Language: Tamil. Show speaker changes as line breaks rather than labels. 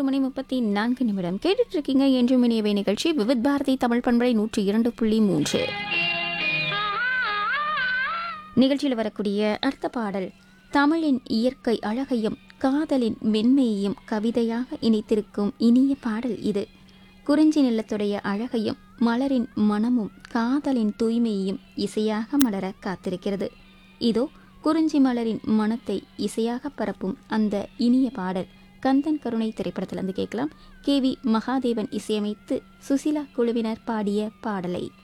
பதினோரு மணி முப்பத்தி நான்கு நிமிடம் கேட்டுட்டு இருக்கீங்க என்றும் இணையவை நிகழ்ச்சி விவித் பாரதி தமிழ் பண்பலை நூற்றி இரண்டு புள்ளி மூன்று நிகழ்ச்சியில் வரக்கூடிய அடுத்த பாடல் தமிழின் இயற்கை அழகையும் காதலின் மென்மையையும் கவிதையாக இணைத்திருக்கும் இனிய பாடல் இது குறிஞ்சி நிலத்துடைய அழகையும் மலரின் மனமும் காதலின் தூய்மையையும் இசையாக மலர காத்திருக்கிறது இதோ குறிஞ்சி மலரின் மனத்தை இசையாக பரப்பும் அந்த இனிய பாடல் கந்தன் கருணை திரைப்படத்திலிருந்து கேட்கலாம் கே வி மகாதேவன் இசையமைத்து சுசிலா குழுவினர் பாடிய பாடலை